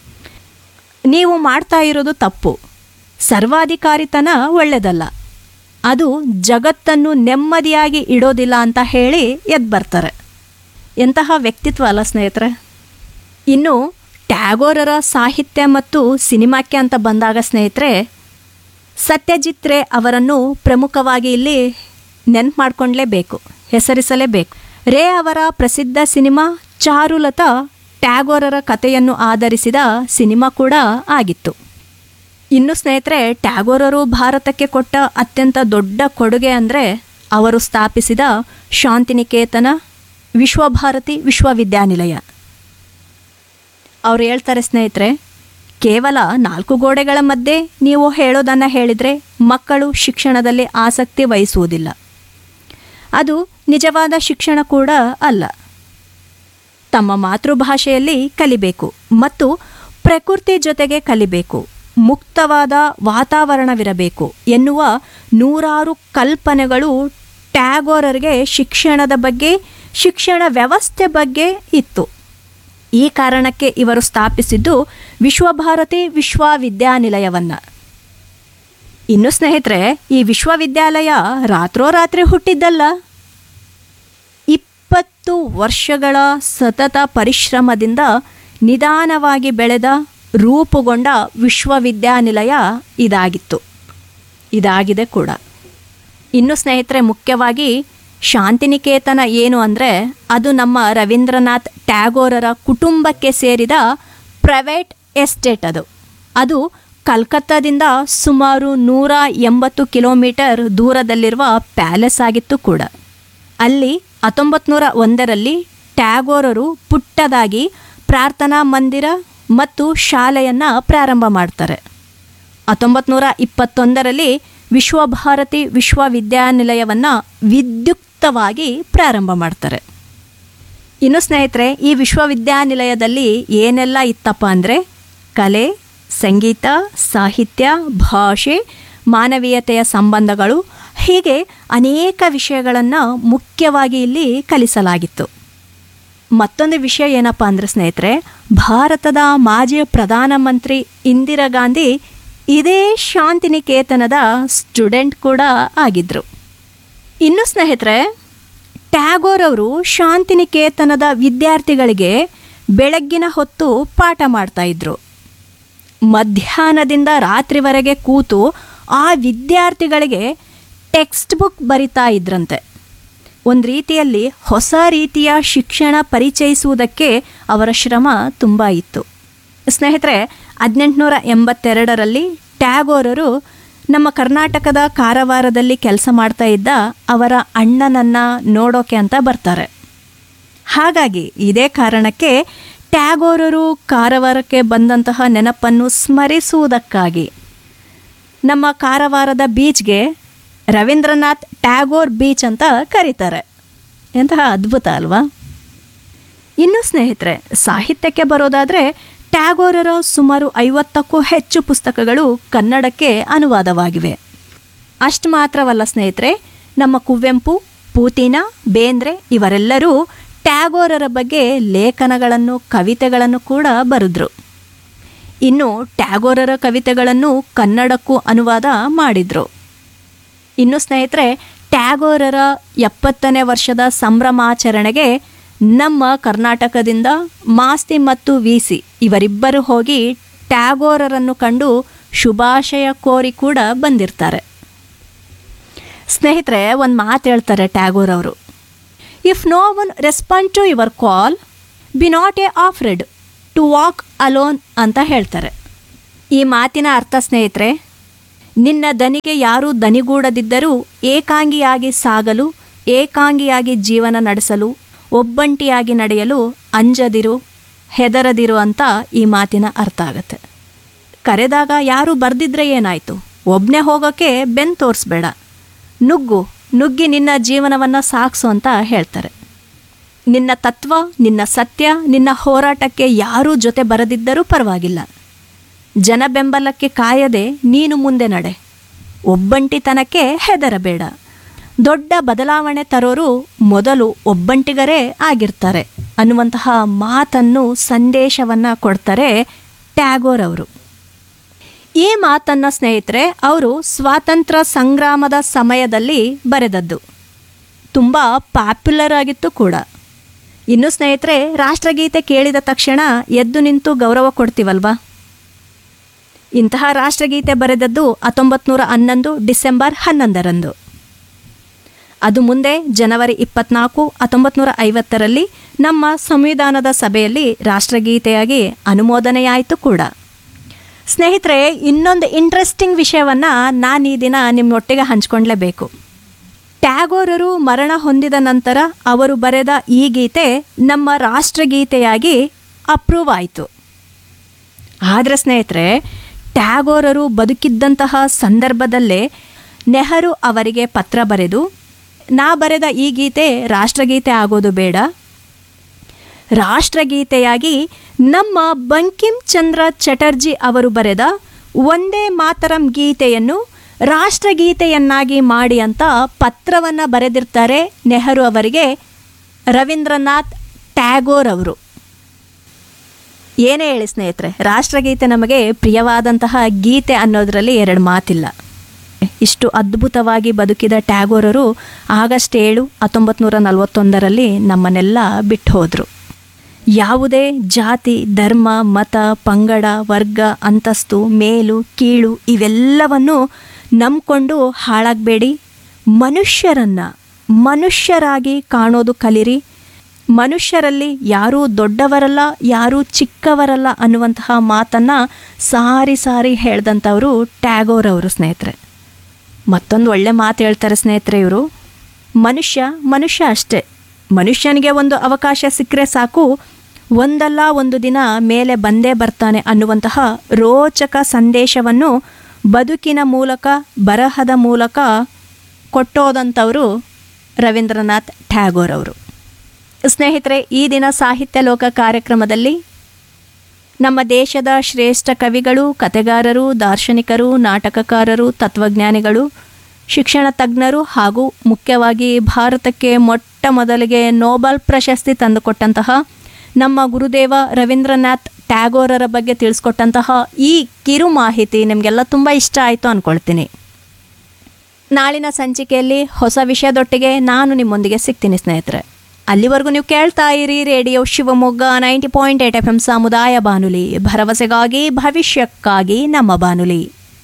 ನೀವು ಮಾಡ್ತಾ ಇರೋದು ತಪ್ಪು ಸರ್ವಾಧಿಕಾರಿತನ ಒಳ್ಳೆಯದಲ್ಲ ಅದು ಜಗತ್ತನ್ನು ನೆಮ್ಮದಿಯಾಗಿ ಇಡೋದಿಲ್ಲ ಅಂತ ಹೇಳಿ ಎದ್ದು ಬರ್ತಾರೆ ಎಂತಹ ವ್ಯಕ್ತಿತ್ವ ಅಲ್ಲ ಸ್ನೇಹಿತರೆ ಇನ್ನು ಟ್ಯಾಗೋರರ ಸಾಹಿತ್ಯ ಮತ್ತು ಸಿನಿಮಾಕ್ಕೆ ಅಂತ ಬಂದಾಗ ಸ್ನೇಹಿತರೆ ಸತ್ಯಜಿತ್ ರೇ ಅವರನ್ನು ಪ್ರಮುಖವಾಗಿ ಇಲ್ಲಿ ನೆನ್ಪು ಮಾಡ್ಕೊಂಡ್ಲೇಬೇಕು ಹೆಸರಿಸಲೇಬೇಕು ರೇ ಅವರ ಪ್ರಸಿದ್ಧ ಸಿನಿಮಾ ಚಾರುಲತಾ ಟ್ಯಾಗೋರರ ಕಥೆಯನ್ನು ಆಧರಿಸಿದ ಸಿನಿಮಾ ಕೂಡ ಆಗಿತ್ತು ಇನ್ನು ಸ್ನೇಹಿತರೆ ಟ್ಯಾಗೋರರು ಭಾರತಕ್ಕೆ ಕೊಟ್ಟ ಅತ್ಯಂತ ದೊಡ್ಡ ಕೊಡುಗೆ ಅಂದರೆ ಅವರು ಸ್ಥಾಪಿಸಿದ ಶಾಂತಿನಿಕೇತನ ವಿಶ್ವಭಾರತಿ ವಿಶ್ವವಿದ್ಯಾನಿಲಯ ಅವ್ರು ಹೇಳ್ತಾರೆ ಸ್ನೇಹಿತರೆ ಕೇವಲ ನಾಲ್ಕು ಗೋಡೆಗಳ ಮಧ್ಯೆ ನೀವು ಹೇಳೋದನ್ನು ಹೇಳಿದರೆ ಮಕ್ಕಳು ಶಿಕ್ಷಣದಲ್ಲಿ ಆಸಕ್ತಿ ವಹಿಸುವುದಿಲ್ಲ ಅದು ನಿಜವಾದ ಶಿಕ್ಷಣ ಕೂಡ ಅಲ್ಲ ತಮ್ಮ ಮಾತೃಭಾಷೆಯಲ್ಲಿ ಕಲಿಬೇಕು ಮತ್ತು ಪ್ರಕೃತಿ ಜೊತೆಗೆ ಕಲಿಬೇಕು ಮುಕ್ತವಾದ ವಾತಾವರಣವಿರಬೇಕು ಎನ್ನುವ ನೂರಾರು ಕಲ್ಪನೆಗಳು ಟ್ಯಾಗೋರರಿಗೆ ಶಿಕ್ಷಣದ ಬಗ್ಗೆ ಶಿಕ್ಷಣ ವ್ಯವಸ್ಥೆ ಬಗ್ಗೆ ಇತ್ತು ಈ ಕಾರಣಕ್ಕೆ ಇವರು ಸ್ಥಾಪಿಸಿದ್ದು ವಿಶ್ವಭಾರತಿ ವಿಶ್ವವಿದ್ಯಾನಿಲಯವನ್ನು ಇನ್ನು ಸ್ನೇಹಿತರೆ ಈ ವಿಶ್ವವಿದ್ಯಾಲಯ ರಾತ್ರೋರಾತ್ರಿ ಹುಟ್ಟಿದ್ದಲ್ಲ ಇಪ್ಪತ್ತು ವರ್ಷಗಳ ಸತತ ಪರಿಶ್ರಮದಿಂದ ನಿಧಾನವಾಗಿ ಬೆಳೆದ ರೂಪುಗೊಂಡ ವಿಶ್ವವಿದ್ಯಾನಿಲಯ ಇದಾಗಿತ್ತು ಇದಾಗಿದೆ ಕೂಡ ಇನ್ನು ಸ್ನೇಹಿತರೆ ಮುಖ್ಯವಾಗಿ ಶಾಂತಿನಿಕೇತನ ಏನು ಅಂದರೆ ಅದು ನಮ್ಮ ರವೀಂದ್ರನಾಥ್ ಟ್ಯಾಗೋರರ ಕುಟುಂಬಕ್ಕೆ ಸೇರಿದ ಪ್ರೈವೇಟ್ ಎಸ್ಟೇಟ್ ಅದು ಅದು ಕಲ್ಕತ್ತಾದಿಂದ ಸುಮಾರು ನೂರ ಎಂಬತ್ತು ಕಿಲೋಮೀಟರ್ ದೂರದಲ್ಲಿರುವ ಪ್ಯಾಲೇಸ್ ಆಗಿತ್ತು ಕೂಡ ಅಲ್ಲಿ ಹತ್ತೊಂಬತ್ತು ನೂರ ಒಂದರಲ್ಲಿ ಟ್ಯಾಗೋರರು ಪುಟ್ಟದಾಗಿ ಪ್ರಾರ್ಥನಾ ಮಂದಿರ ಮತ್ತು ಶಾಲೆಯನ್ನು ಪ್ರಾರಂಭ ಮಾಡ್ತಾರೆ ಹತ್ತೊಂಬತ್ತು ನೂರ ಇಪ್ಪತ್ತೊಂದರಲ್ಲಿ ವಿಶ್ವಭಾರತಿ ವಿಶ್ವವಿದ್ಯಾನಿಲಯವನ್ನು ವಿದ್ಯುಕ್ತವಾಗಿ ಪ್ರಾರಂಭ ಮಾಡ್ತಾರೆ ಇನ್ನು ಸ್ನೇಹಿತರೆ ಈ ವಿಶ್ವವಿದ್ಯಾನಿಲಯದಲ್ಲಿ ಏನೆಲ್ಲ ಇತ್ತಪ್ಪ ಅಂದರೆ ಕಲೆ ಸಂಗೀತ ಸಾಹಿತ್ಯ ಭಾಷೆ ಮಾನವೀಯತೆಯ ಸಂಬಂಧಗಳು ಹೀಗೆ ಅನೇಕ ವಿಷಯಗಳನ್ನು ಮುಖ್ಯವಾಗಿ ಇಲ್ಲಿ ಕಲಿಸಲಾಗಿತ್ತು ಮತ್ತೊಂದು ವಿಷಯ ಏನಪ್ಪ ಅಂದರೆ ಸ್ನೇಹಿತರೆ ಭಾರತದ ಮಾಜಿ ಪ್ರಧಾನಮಂತ್ರಿ ಇಂದಿರಾ ಗಾಂಧಿ ಇದೇ ಶಾಂತಿನಿಕೇತನದ ಸ್ಟೂಡೆಂಟ್ ಕೂಡ ಆಗಿದ್ದರು ಇನ್ನು ಸ್ನೇಹಿತರೆ ಟ್ಯಾಗೋರ್ ಅವರು ಶಾಂತಿನಿಕೇತನದ ವಿದ್ಯಾರ್ಥಿಗಳಿಗೆ ಬೆಳಗ್ಗಿನ ಹೊತ್ತು ಪಾಠ ಮಾಡ್ತಾ ಇದ್ರು ಮಧ್ಯಾಹ್ನದಿಂದ ರಾತ್ರಿವರೆಗೆ ಕೂತು ಆ ವಿದ್ಯಾರ್ಥಿಗಳಿಗೆ ಟೆಕ್ಸ್ಟ್ ಬುಕ್ ಬರಿತಾ ಇದ್ರಂತೆ ಒಂದು ರೀತಿಯಲ್ಲಿ ಹೊಸ ರೀತಿಯ ಶಿಕ್ಷಣ ಪರಿಚಯಿಸುವುದಕ್ಕೆ ಅವರ ಶ್ರಮ ತುಂಬ ಇತ್ತು ಸ್ನೇಹಿತರೆ ಹದಿನೆಂಟುನೂರ ಎಂಬತ್ತೆರಡರಲ್ಲಿ ಟ್ಯಾಗೋರರು ನಮ್ಮ ಕರ್ನಾಟಕದ ಕಾರವಾರದಲ್ಲಿ ಕೆಲಸ ಮಾಡ್ತಾ ಇದ್ದ ಅವರ ಅಣ್ಣನನ್ನು ನೋಡೋಕೆ ಅಂತ ಬರ್ತಾರೆ ಹಾಗಾಗಿ ಇದೇ ಕಾರಣಕ್ಕೆ ಟ್ಯಾಗೋರರು ಕಾರವಾರಕ್ಕೆ ಬಂದಂತಹ ನೆನಪನ್ನು ಸ್ಮರಿಸುವುದಕ್ಕಾಗಿ ನಮ್ಮ ಕಾರವಾರದ ಬೀಚ್ಗೆ ರವೀಂದ್ರನಾಥ್ ಟ್ಯಾಗೋರ್ ಬೀಚ್ ಅಂತ ಕರೀತಾರೆ ಎಂತಹ ಅದ್ಭುತ ಅಲ್ವಾ ಇನ್ನು ಸ್ನೇಹಿತರೆ ಸಾಹಿತ್ಯಕ್ಕೆ ಬರೋದಾದರೆ ಟ್ಯಾಗೋರರ ಸುಮಾರು ಐವತ್ತಕ್ಕೂ ಹೆಚ್ಚು ಪುಸ್ತಕಗಳು ಕನ್ನಡಕ್ಕೆ ಅನುವಾದವಾಗಿವೆ ಅಷ್ಟು ಮಾತ್ರವಲ್ಲ ಸ್ನೇಹಿತರೆ ನಮ್ಮ ಕುವೆಂಪು ಪೂತಿನ ಬೇಂದ್ರೆ ಇವರೆಲ್ಲರೂ ಟ್ಯಾಗೋರರ ಬಗ್ಗೆ ಲೇಖನಗಳನ್ನು ಕವಿತೆಗಳನ್ನು ಕೂಡ ಬರೆದ್ರು ಇನ್ನು ಟ್ಯಾಗೋರರ ಕವಿತೆಗಳನ್ನು ಕನ್ನಡಕ್ಕೂ ಅನುವಾದ ಮಾಡಿದರು ಇನ್ನು ಸ್ನೇಹಿತರೆ ಟ್ಯಾಗೋರರ ಎಪ್ಪತ್ತನೇ ವರ್ಷದ ಸಂಭ್ರಮಾಚರಣೆಗೆ ನಮ್ಮ ಕರ್ನಾಟಕದಿಂದ ಮಾಸ್ತಿ ಮತ್ತು ವಿಸಿ ಇವರಿಬ್ಬರು ಹೋಗಿ ಟ್ಯಾಗೋರರನ್ನು ಕಂಡು ಶುಭಾಶಯ ಕೋರಿ ಕೂಡ ಬಂದಿರ್ತಾರೆ ಸ್ನೇಹಿತರೆ ಒಂದು ಮಾತು ಹೇಳ್ತಾರೆ ಟ್ಯಾಗೋರ್ ಅವರು if no one respond to your call be not a afraid to walk alone ಅಂತ ಹೇಳ್ತಾರೆ ಈ ಮಾತಿನ ಅರ್ಥ ಸ್ನೇಹಿತರೆ ನಿನ್ನ ದನಿಗೆ ಯಾರೂ ದನಿಗೂಡದಿದ್ದರೂ ಏಕಾಂಗಿಯಾಗಿ ಸಾಗಲು ಏಕಾಂಗಿಯಾಗಿ ಜೀವನ ನಡೆಸಲು ಒಬ್ಬಂಟಿಯಾಗಿ ನಡೆಯಲು ಅಂಜದಿರು ಹೆದರದಿರು ಅಂತ ಈ ಮಾತಿನ ಅರ್ಥ ಆಗುತ್ತೆ ಕರೆದಾಗ ಯಾರೂ ಬರ್ದಿದ್ರೆ ಏನಾಯಿತು ಒಬ್ಬನೇ ಹೋಗೋಕ್ಕೆ ಬೆನ್ ತೋರಿಸ್ಬೇಡ ನುಗ್ಗು ನುಗ್ಗಿ ನಿನ್ನ ಜೀವನವನ್ನು ಸಾಗಿಸು ಅಂತ ಹೇಳ್ತಾರೆ ನಿನ್ನ ತತ್ವ ನಿನ್ನ ಸತ್ಯ ನಿನ್ನ ಹೋರಾಟಕ್ಕೆ ಯಾರೂ ಜೊತೆ ಬರದಿದ್ದರೂ ಪರವಾಗಿಲ್ಲ ಜನ ಬೆಂಬಲಕ್ಕೆ ಕಾಯದೆ ನೀನು ಮುಂದೆ ನಡೆ ಒಬ್ಬಂಟಿತನಕ್ಕೆ ಹೆದರಬೇಡ ದೊಡ್ಡ ಬದಲಾವಣೆ ತರೋರು ಮೊದಲು ಒಬ್ಬಂಟಿಗರೇ ಆಗಿರ್ತಾರೆ ಅನ್ನುವಂತಹ ಮಾತನ್ನು ಸಂದೇಶವನ್ನು ಕೊಡ್ತಾರೆ ಟ್ಯಾಗೋರ್ ಅವರು ಈ ಮಾತನ್ನ ಸ್ನೇಹಿತರೆ ಅವರು ಸ್ವಾತಂತ್ರ್ಯ ಸಂಗ್ರಾಮದ ಸಮಯದಲ್ಲಿ ಬರೆದದ್ದು ತುಂಬ ಪಾಪ್ಯುಲರ್ ಆಗಿತ್ತು ಕೂಡ ಇನ್ನು ಸ್ನೇಹಿತರೆ ರಾಷ್ಟ್ರಗೀತೆ ಕೇಳಿದ ತಕ್ಷಣ ಎದ್ದು ನಿಂತು ಗೌರವ ಕೊಡ್ತೀವಲ್ವಾ ಇಂತಹ ರಾಷ್ಟ್ರಗೀತೆ ಬರೆದದ್ದು ಹತ್ತೊಂಬತ್ತು ನೂರ ಹನ್ನೊಂದು ಡಿಸೆಂಬರ್ ಹನ್ನೊಂದರಂದು ಅದು ಮುಂದೆ ಜನವರಿ ಇಪ್ಪತ್ನಾಲ್ಕು ಹತ್ತೊಂಬತ್ತು ನೂರ ಐವತ್ತರಲ್ಲಿ ನಮ್ಮ ಸಂವಿಧಾನದ ಸಭೆಯಲ್ಲಿ ರಾಷ್ಟ್ರಗೀತೆಯಾಗಿ ಅನುಮೋದನೆಯಾಯಿತು ಕೂಡ ಸ್ನೇಹಿತರೆ ಇನ್ನೊಂದು ಇಂಟ್ರೆಸ್ಟಿಂಗ್ ವಿಷಯವನ್ನು ನಾನು ಈ ದಿನ ನಿಮ್ಮೊಟ್ಟಿಗೆ ಹಂಚ್ಕೊಳ್ಲೇಬೇಕು ಟ್ಯಾಗೋರರು ಮರಣ ಹೊಂದಿದ ನಂತರ ಅವರು ಬರೆದ ಈ ಗೀತೆ ನಮ್ಮ ರಾಷ್ಟ್ರಗೀತೆಯಾಗಿ ಅಪ್ರೂವ್ ಆಯಿತು ಆದರೆ ಸ್ನೇಹಿತರೆ ಟ್ಯಾಗೋರರು ಬದುಕಿದ್ದಂತಹ ಸಂದರ್ಭದಲ್ಲೇ ನೆಹರು ಅವರಿಗೆ ಪತ್ರ ಬರೆದು ನಾ ಬರೆದ ಈ ಗೀತೆ ರಾಷ್ಟ್ರಗೀತೆ ಆಗೋದು ಬೇಡ ರಾಷ್ಟ್ರಗೀತೆಯಾಗಿ ನಮ್ಮ ಬಂಕಿಂ ಚಂದ್ರ ಚಟರ್ಜಿ ಅವರು ಬರೆದ ಒಂದೇ ಮಾತರಂ ಗೀತೆಯನ್ನು ರಾಷ್ಟ್ರಗೀತೆಯನ್ನಾಗಿ ಮಾಡಿ ಅಂತ ಪತ್ರವನ್ನು ಬರೆದಿರ್ತಾರೆ ನೆಹರು ಅವರಿಗೆ ರವೀಂದ್ರನಾಥ್ ಟ್ಯಾಗೋರ್ ಅವರು ಏನೇ ಹೇಳಿ ಸ್ನೇಹಿತರೆ ರಾಷ್ಟ್ರಗೀತೆ ನಮಗೆ ಪ್ರಿಯವಾದಂತಹ ಗೀತೆ ಅನ್ನೋದರಲ್ಲಿ ಎರಡು ಮಾತಿಲ್ಲ ಇಷ್ಟು ಅದ್ಭುತವಾಗಿ ಬದುಕಿದ ಟ್ಯಾಗೋರರು ಆಗಸ್ಟ್ ಏಳು ಹತ್ತೊಂಬತ್ತು ನೂರ ನಲವತ್ತೊಂದರಲ್ಲಿ ನಮ್ಮನ್ನೆಲ್ಲ ಬಿಟ್ಟು ಹೋದರು ಯಾವುದೇ ಜಾತಿ ಧರ್ಮ ಮತ ಪಂಗಡ ವರ್ಗ ಅಂತಸ್ತು ಮೇಲು ಕೀಳು ಇವೆಲ್ಲವನ್ನು ನಂಬ್ಕೊಂಡು ಹಾಳಾಗಬೇಡಿ ಮನುಷ್ಯರನ್ನು ಮನುಷ್ಯರಾಗಿ ಕಾಣೋದು ಕಲಿರಿ ಮನುಷ್ಯರಲ್ಲಿ ಯಾರೂ ದೊಡ್ಡವರಲ್ಲ ಯಾರೂ ಚಿಕ್ಕವರಲ್ಲ ಅನ್ನುವಂತಹ ಮಾತನ್ನು ಸಾರಿ ಸಾರಿ ಹೇಳ್ದಂಥವರು ಟ್ಯಾಗೋರ್ ಅವರು ಸ್ನೇಹಿತರೆ ಮತ್ತೊಂದು ಒಳ್ಳೆ ಮಾತು ಹೇಳ್ತಾರೆ ಸ್ನೇಹಿತರೆ ಇವರು ಮನುಷ್ಯ ಮನುಷ್ಯ ಅಷ್ಟೇ ಮನುಷ್ಯನಿಗೆ ಒಂದು ಅವಕಾಶ ಸಿಕ್ಕರೆ ಸಾಕು ಒಂದಲ್ಲ ಒಂದು ದಿನ ಮೇಲೆ ಬಂದೇ ಬರ್ತಾನೆ ಅನ್ನುವಂತಹ ರೋಚಕ ಸಂದೇಶವನ್ನು ಬದುಕಿನ ಮೂಲಕ ಬರಹದ ಮೂಲಕ ಕೊಟ್ಟೋದಂಥವರು ರವೀಂದ್ರನಾಥ್ ಟ್ಯಾಗೋರ್ ಅವರು ಸ್ನೇಹಿತರೆ ಈ ದಿನ ಸಾಹಿತ್ಯ ಲೋಕ ಕಾರ್ಯಕ್ರಮದಲ್ಲಿ ನಮ್ಮ ದೇಶದ ಶ್ರೇಷ್ಠ ಕವಿಗಳು ಕತೆಗಾರರು ದಾರ್ಶನಿಕರು ನಾಟಕಕಾರರು ತತ್ವಜ್ಞಾನಿಗಳು ಶಿಕ್ಷಣ ತಜ್ಞರು ಹಾಗೂ ಮುಖ್ಯವಾಗಿ ಭಾರತಕ್ಕೆ ಮೊಟ್ಟ ಮೊದಲಿಗೆ ನೋಬಲ್ ಪ್ರಶಸ್ತಿ ತಂದುಕೊಟ್ಟಂತಹ ನಮ್ಮ ಗುರುದೇವ ರವೀಂದ್ರನಾಥ್ ಟ್ಯಾಗೋರರ ಬಗ್ಗೆ ತಿಳಿಸ್ಕೊಟ್ಟಂತಹ ಈ ಕಿರು ಮಾಹಿತಿ ನಿಮಗೆಲ್ಲ ತುಂಬ ಇಷ್ಟ ಆಯಿತು ಅಂದ್ಕೊಳ್ತೀನಿ ನಾಳಿನ ಸಂಚಿಕೆಯಲ್ಲಿ ಹೊಸ ವಿಷಯದೊಟ್ಟಿಗೆ ನಾನು ನಿಮ್ಮೊಂದಿಗೆ ಸಿಗ್ತೀನಿ ಸ್ನೇಹಿತರೆ ಅಲ್ಲಿವರೆಗೂ ನೀವು ಕೇಳ್ತಾ ಇರಿ radio Shivamogga ninety point eight F M ಸಮುದಾಯ ಬಾನುಲಿ ಭರವಸೆಗಾಗಿ ಭವಿಷ್ಯಕ್ಕಾಗಿ ನಮ್ಮ ಬಾನುಲಿ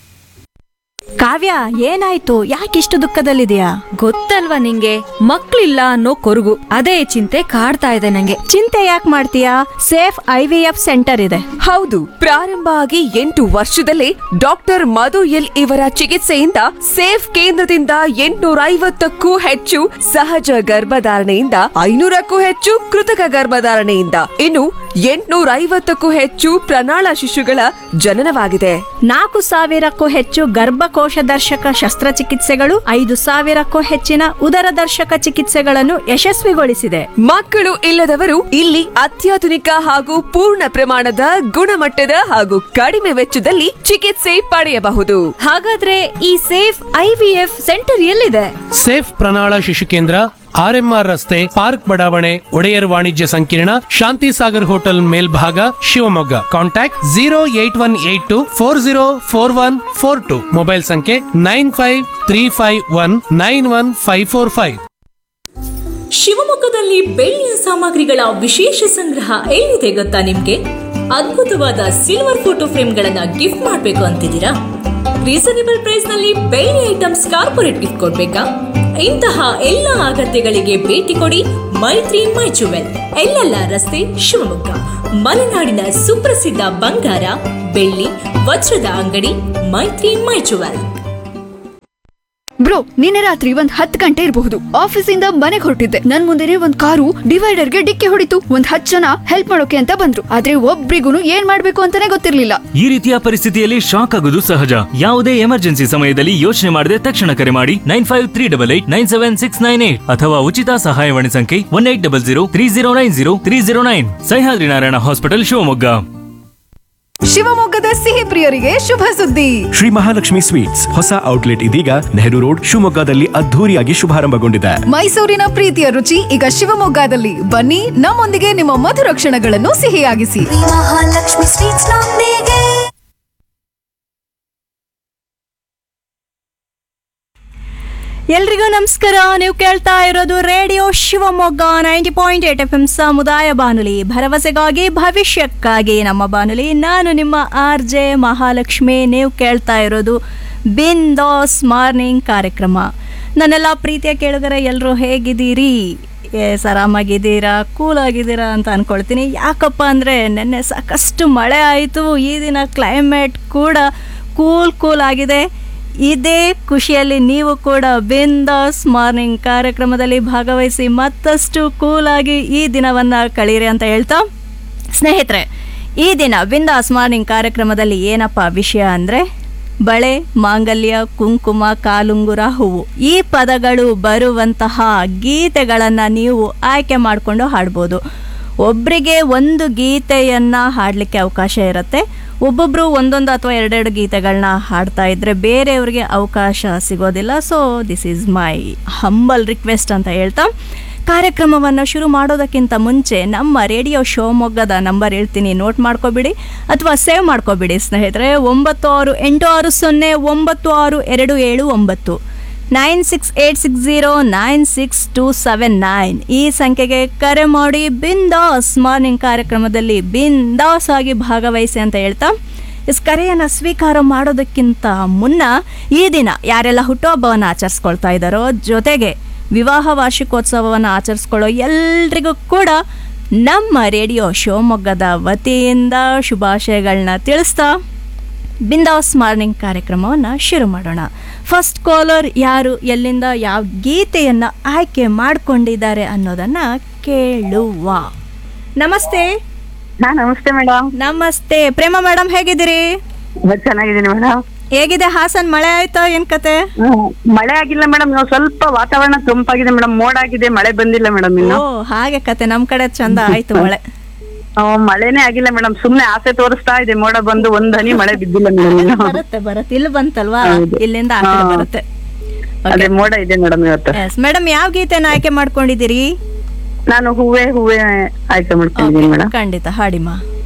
ಕಾವ್ಯ ಏನಾಯ್ತು ಯಾಕಿಷ್ಟು ದುಃಖದಲ್ಲಿದೆಯಾ ಗೊತ್ತಲ್ವಾ ನಿಂಗೆ ಮಕ್ಳಿಲ್ಲ ಅನ್ನೋ ಕೊರಗು ಅದೇ ಚಿಂತೆ ಕಾಡ್ತಾ ಇದೆ ನಂಗೆ ಚಿಂತೆ ಯಾಕೆ ಮಾಡ್ತೀಯಾ safe I V F centre ಇದೆ ಹೌದು ಪ್ರಾರಂಭ ಆಗಿ ಎಂಟು ವರ್ಷದಲ್ಲೇ ಡಾಕ್ಟರ್ ಮಧು ಎಲ್ ಇವರ ಚಿಕಿತ್ಸೆಯಿಂದ ಸೇಫ್ ಕೇಂದ್ರದಿಂದ ಎಂಟುನೂರ ಐವತ್ತಕ್ಕೂ ಹೆಚ್ಚು ಸಹಜ ಗರ್ಭಧಾರಣೆಯಿಂದ ಐನೂರಕ್ಕೂ ಹೆಚ್ಚು ಕೃತಕ ಗರ್ಭಧಾರಣೆಯಿಂದ ಇನ್ನು ಎಂಟುನೂರ ಐವತ್ತಕ್ಕೂ ಹೆಚ್ಚು ಪ್ರಣಾಳ ಶಿಶುಗಳ ಜನನವಾಗಿದೆ ನಾಲ್ಕು ಸಾವಿರಕ್ಕೂ ಹೆಚ್ಚು ಗರ್ಭಕೋಶ ದರ್ಶಕ ಶಸ್ತ್ರಚಿಕಿತ್ಸೆಗಳು ಐದು ಸಾವಿರಕ್ಕೂ ಹೆಚ್ಚಿನ ಉದರ ದರ್ಶಕ ಚಿಕಿತ್ಸೆಗಳನ್ನು ಯಶಸ್ವಿಗೊಳಿಸಿದೆ ಮಕ್ಕಳು ಇಲ್ಲದವರು ಇಲ್ಲಿ ಅತ್ಯಾಧುನಿಕ ಹಾಗೂ ಪೂರ್ಣ ಪ್ರಮಾಣದ ಗುಣಮಟ್ಟದ ಹಾಗೂ ಕಡಿಮೆ ವೆಚ್ಚದಲ್ಲಿ ಚಿಕಿತ್ಸೆ ಪಡೆಯಬಹುದು ಹಾಗಾದ್ರೆ ಈ safe I V F centre ಎಲ್ಲಿದೆ ಸೇಫ್ ಪ್ರಣಾಳ ಶಿಶು ಕೇಂದ್ರ ಆರ್ಎಂಆರ್ ರಸ್ತೆ ಪಾರ್ಕ್ ಬಡಾವಣೆ ಒಡೆಯರ್ ವಾಣಿಜ್ಯ ಸಂಕೀರ್ಣ ಶಾಂತಿ ಸಾಗರ್ ಹೋಟೆಲ್ ಮೇಲ್ಭಾಗ Shivamogga contact zero eight one eight two four zero four one four two mobile ಸಂಖ್ಯೆ nine five three five one nine one five four five ಶಿವಮೊಗ್ಗದಲ್ಲಿ ಬೆಳ್ಳಿಯ ಸಾಮಗ್ರಿಗಳ ವಿಶೇಷ ಸಂಗ್ರಹ ಎಲ್ಲಿದೆ ಗೊತ್ತಾ ನಿಮ್ಗೆ ಅದ್ಭುತವಾದ ಸಿಲ್ವರ್ ಫೋಟೋ ಫ್ರೇಮ್ಗಳನ್ನ ಗಿಫ್ಟ್ ಮಾಡ್ಬೇಕು ಅಂತಿದ್ದೀರಾ ರೀಸನೇಬಲ್ ಪ್ರೈಸ್ ನಲ್ಲಿ ಬೆಳ್ಳಿ ಐಟಮ್ಸ್ ಕಾರ್ಪೊರೇಟ್ ಗಿಫ್ಟ್ ಕೊಡ್ಬೇಕಾ ಇಂತಹ ಎಲ್ಲ ಅಗತ್ಯಗಳಿಗೆ ಭೇಟಿ ಕೊಡಿ ಮೈತ್ರಿ ಮೈ ಜುವೆಲ್ ಎಲ್ಲೆಲ್ಲ ರಸ್ತೆ ಶಿವಮೊಗ್ಗ ಮಲೆನಾಡಿನ ಸುಪ್ರಸಿದ್ಧ ಬಂಗಾರ ಬೆಳ್ಳಿ ವಜ್ರದ ಅಂಗಡಿ ಮೈತ್ರಿ ಮೈ ಜುವೆಲ್ ಬ್ರೋ ನಿನ್ನೆ ರಾತ್ರಿ ಒಂದ್ ಹತ್ತು ಗಂಟೆ ಇರಬಹುದು ಆಫೀಸಿಂದ ಮನೆಗೆ ಹೊರಟಿದ್ದೆ ನನ್ ಮುಂದೆನೆ ಒಂದ್ ಕಾರು ಡಿವೈಡರ್ಗೆ ಡಿಕ್ಕಿ ಹೊಡಿತು ಒಂದ್ ಹತ್ತು ಜನ ಹೆಲ್ಪ್ ಮಾಡೋಕೆ ಅಂತ ಬಂದ್ರು ಆದ್ರೆ ಒಬ್ರಿಗೂ ಏನ್ ಮಾಡ್ಬೇಕು ಅಂತಾನೆ ಗೊತ್ತಿರ್ಲಿಲ್ಲ ಈ ರೀತಿಯ ಪರಿಸ್ಥಿತಿಯಲ್ಲಿ ಶಾಕ್ ಆಗೋದು ಸಹಜ ಯಾವುದೇ ಎಮರ್ಜೆನ್ಸಿ ಸಮಯದಲ್ಲಿ ಯೋಚನೆ ಮಾಡದೆ ತಕ್ಷಣ ಕರೆ ಮಾಡಿ nine five three double eight nine seven six nine eight ಅಥವಾ ಉಚಿತ ಸಹಾಯವಾಣಿ ಸಂಖ್ಯೆ one eight double zero three zero nine zero three zero nine Sahyadri Narayana hospital Shivamogga ಶಿವಮೊಗ್ಗದ ಸಿಹಿ ಪ್ರಿಯರಿಗೆ ಶುಭ ಸುದ್ದಿ ಶ್ರೀ ಮಹಾಲಕ್ಷ್ಮಿ ಸ್ವೀಟ್ಸ್ ಹೊಸ ಔಟ್ಲೆಟ್ ಇದೀಗ ನೆಹರು ರೋಡ್ ಶಿವಮೊಗ್ಗದಲ್ಲಿ ಅದ್ಧೂರಿಯಾಗಿ ಶುಭಾರಂಭಗೊಂಡಿದೆ ಮೈಸೂರಿನ ಪ್ರೀತಿಯ ರುಚಿ ಈಗ ಶಿವಮೊಗ್ಗದಲ್ಲಿ ಬನ್ನಿ ನಮ್ಮೊಂದಿಗೆ ನಿಮ್ಮ ಮಧುರ ಕ್ಷಣಗಳನ್ನು ಸಿಹಿಯಾಗಿಸಿ ಮಹಾಲಕ್ಷ್ಮಿ ಸ್ವೀಟ್ಸ್ ನೊಂದಿಗೆ ಎಲ್ರಿಗೂ ನಮಸ್ಕಾರ ನೀವು ಕೇಳ್ತಾ ಇರೋದು radio Shivamogga ninety point eight F M ಸಮುದಾಯ ಬಾನುಲಿ ಭರವಸೆಗಾಗಿ ಭವಿಷ್ಯಕ್ಕಾಗಿ ನಮ್ಮ ಬಾನುಲಿ ನಾನು ನಿಮ್ಮ ಆರ್ ಜೆ ಮಹಾಲಕ್ಷ್ಮಿ ನೀವು ಕೇಳ್ತಾ ಇರೋದು ಬಿಂದಾಸ್ ಮಾರ್ನಿಂಗ್ ಕಾರ್ಯಕ್ರಮ ನನ್ನೆಲ್ಲ ಪ್ರೀತಿಯ ಕೇಳಿದರೆ ಎಲ್ಲರೂ ಹೇಗಿದ್ದೀರಿ ಎಸ್ ಆರಾಮಾಗಿದ್ದೀರಾ ಕೂಲ್ ಆಗಿದ್ದೀರಾ ಅಂತ ಅಂದ್ಕೊಳ್ತೀನಿ ಯಾಕಪ್ಪ ಅಂದರೆ ನೆನ್ನೆ ಸಾಕಷ್ಟು ಮಳೆ ಆಯಿತು ಈ ದಿನ ಕ್ಲೈಮೇಟ್ ಕೂಡ ಕೂಲ್ ಕೂಲ್ ಆಗಿದೆ ಇದೇ ಖುಷಿಯಲ್ಲಿ ನೀವು ಕೂಡ ಬಿಂದಾಸ್ ಮಾರ್ನಿಂಗ್ ಕಾರ್ಯಕ್ರಮದಲ್ಲಿ ಭಾಗವಹಿಸಿ ಮತ್ತಷ್ಟು ಕೂಲಾಗಿ ಈ ದಿನವನ್ನು ಕಳೀರಿ ಅಂತ ಹೇಳ್ತಾ ಸ್ನೇಹಿತರೆ ಈ ದಿನ ಬಿಂದಾಸ್ ಮಾರ್ನಿಂಗ್ ಕಾರ್ಯಕ್ರಮದಲ್ಲಿ ಏನಪ್ಪ ವಿಷಯ ಅಂದರೆ ಬಳೆ ಮಾಂಗಲ್ಯ ಕುಂಕುಮ ಕಾಲುಂಗುರ ಹೂವು ಈ ಪದಗಳು ಬರುವಂತಹ ಗೀತೆಗಳನ್ನು ನೀವು ಆಯ್ಕೆ ಮಾಡಿಕೊಂಡು ಹಾಡ್ಬೋದು ಒಬ್ಬರಿಗೆ ಒಂದು ಗೀತೆಯನ್ನು ಹಾಡಲಿಕ್ಕೆ ಅವಕಾಶ ಇರುತ್ತೆ ಒಬ್ಬೊಬ್ಬರು ಒಂದೊಂದು ಅಥವಾ ಎರಡೆರಡು ಗೀತೆಗಳನ್ನ ಹಾಡ್ತಾ ಇದ್ದರೆ ಬೇರೆಯವ್ರಿಗೆ ಅವಕಾಶ ಸಿಗೋದಿಲ್ಲ so this is my humble request ಅಂತ ಹೇಳ್ತಾ ಕಾರ್ಯಕ್ರಮವನ್ನು ಶುರು ಮಾಡೋದಕ್ಕಿಂತ ಮುಂಚೆ ನಮ್ಮ ರೇಡಿಯೋ ಶಿವಮೊಗ್ಗದ ನಂಬರ್ ಹೇಳ್ತೀನಿ ನೋಟ್ ಮಾಡ್ಕೊಬಿಡಿ ಅಥವಾ ಸೇವ್ ಮಾಡ್ಕೊಬಿಡಿ ಸ್ನೇಹಿತರೆ ಒಂಬತ್ತು ಆರು ಎಂಟು ಆರು ಸೊನ್ನೆ ಒಂಬತ್ತು ಆರು ಎರಡು ಏಳು ಒಂಬತ್ತು nine six eight six zero nine six two seven nine ಈ ಸಂಖ್ಯೆಗೆ ಕರೆ ಮಾಡಿ ಬಿಂದಾಸ್ ಮಾರ್ನಿಂಗ್ ಕಾರ್ಯಕ್ರಮದಲ್ಲಿ ಬಿಂದಾಸ್ ಆಗಿ ಭಾಗವಹಿಸಿ ಅಂತ ಹೇಳ್ತಾ ಇಸ್ ಕರೆಯನ್ನು ಸ್ವೀಕಾರ ಮಾಡೋದಕ್ಕಿಂತ ಮುನ್ನ ಈ ದಿನ ಯಾರೆಲ್ಲ ಹುಟ್ಟುಹಬ್ಬವನ್ನು ಆಚರಿಸ್ಕೊಳ್ತಾ ಇದ್ದಾರೋ ಜೊತೆಗೆ ವಿವಾಹ ವಾರ್ಷಿಕೋತ್ಸವವನ್ನು ಆಚರಿಸ್ಕೊಳ್ಳೋ ಎಲ್ರಿಗೂ ಕೂಡ ನಮ್ಮ ರೇಡಿಯೋ ಶಿವಮೊಗ್ಗದ ವತಿಯಿಂದ ಶುಭಾಶಯಗಳನ್ನ ತಿಳಿಸ್ತಾ ಬಿಂದಾಸ್ ಮಾರ್ನಿಂಗ್ ಕಾರ್ಯಕ್ರಮವನ್ನು ಶುರು ಮಾಡೋಣ ಫಸ್ಟ್ ಕಾಲರ್ ಯಾರು ಎಲ್ಲಿಂದ ಯಾವ ಗೀತೆಯನ್ನು ಆಯ್ಕೆ ಮಾಡಿಕೊಂಡಿದ್ದಾರೆ ಅನ್ನೋದನ್ನು ಕೇಳುವ ನಮಸ್ತೆ ಹಾ ನಮಸ್ತೆ ಮೇಡಮ್ ನಮಸ್ತೆ ಪ್ರೇಮ ಮೇಡಮ್ ಹೇಗಿದ್ದೀರಿ ಚೆನ್ನಾಗಿದ್ದೀನಿ ಮೇಡಮ್ ಹೇಗಿದೆ ಹಾಸನ್ ಮಳೆ ಆಯ್ತಾ ಏನ್ ಕತೆ ಮಳೆ ಆಗಿಲ್ಲ ಮೇಡಮ್ ನಾವು ಸ್ವಲ್ಪ ವಾತಾವರಣ ತಂಪಾಗಿದೆ ಮೇಡಮ್ ಮೋಡ ಆಗಿದೆ ಮಳೆ ಬಂದಿಲ್ಲ ಮೇಡಮ್ ಇನ್ನು ಓ ಹಾಗೆ ಕತೆ ನಮ್ ಕಡೆ ಚಂದ ಆಯ್ತು ಮಳೆ ಆ, ಮಳೆನೇ ಆಗಿಲ್ಲ ಮೇಡಮ್ ಸುಮ್ನೆ ಆಸೆ ತೋರಿಸ್ತಾ ಇದೆ ಮೋಡ ಬಂದು ಒಂದ್ ಹನಿ ಮಳೆ ಬಿದ್ದಿಲ್ಲ ಮೇಡಮ್ ಇನ್ನು ಬರುತ್ತೆ ಬರುತ್ತೆ ಇಲ್ಲಿ ಬಂತಲ್ವಾ ಹೌದು. ಇಲ್ಲಿಂದ ಆ ಕಡೆ ಹಾ. ಬರುತ್ತೆ ಅದೇ ಮೋಡ ಇದೆ ಮೇಡಮ್ ಇವತ್ತು ಮೇಡಮ್ ಯಾವ ಗೀತೆನ ಆಯ್ಕೆ ಮಾಡ್ಕೊಂಡಿದ್ದೀರಿ ನಾನು ಹೂವೆ ಹೂವೆ ಆಯ್ಕೆ ಮಾಡ್ಕೊಂಡಿದ್ದೀನಿ ಮೇಡಮ್ ಖಂಡಿತ ಹಾಡಿಮಾ